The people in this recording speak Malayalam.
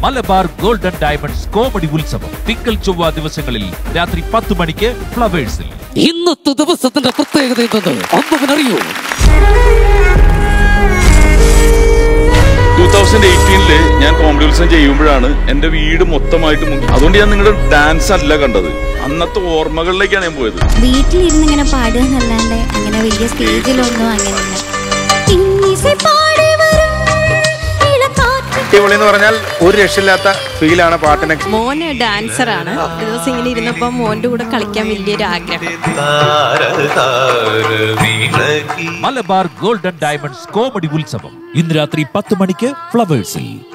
മലബാർ ഗോൾഡൻ ഡയമണ്ട്സ് കോമഡി ഉത്സവം തിങ്കൾ ചൊവ്വ ദിവസങ്ങളിൽ രാത്രി പത്ത് മണിക്ക് ഫ്ലവേഴ്സിൽ ഇന്നത്തെ ദിവസത്തിന്റെ പ്രത്യേകത എന്തെന്ന് അമ്പവനറിയോ ടൂ തൗസൻഡ് എയ്റ്റീനില് ഞാൻ കോമഡി ഉത്സവം ചെയ്യുമ്പോഴാണ് എന്റെ വീട് മൊത്തമായിട്ട് മുങ്ങി അതുകൊണ്ട് ഞാൻ നിങ്ങളുടെ ഡാൻസ് അല്ല കണ്ടത് അന്നത്തെ ഓർമ്മകളിലേക്കാണ് ഞാൻ പോയത് വീട്ടിലിരുന്ന് ഇങ്ങനെ പാടുക എന്നല്ലാണ്ട് അങ്ങനെ വലിയ സ്റ്റേജിലൊന്നും അങ്ങനെയില്ല ഇന്നിസை പാടി വരും ഇളക്കാറ്റ് അടിപൊളി എന്ന് പറഞ്ഞാൽ ഒരു രക്ഷയില്ലാത്ത ഫീലാണ് പാട്ടിനെ മോന് ഡാൻസർ ആണ് ഒരു ദിവസം ഇങ്ങനെ ഇരുന്നപ്പോ മോന്റെ കൂടെ കളിക്കാൻ വലിയൊരു ആഗ്രഹം മലബാർ ഗോൾഡൻ ഡയമണ്ട്സ് കോമഡി ഉത്സവം ഇന്ന് രാത്രി പത്ത് മണിക്ക് ഫ്ലവേഴ്സിൽ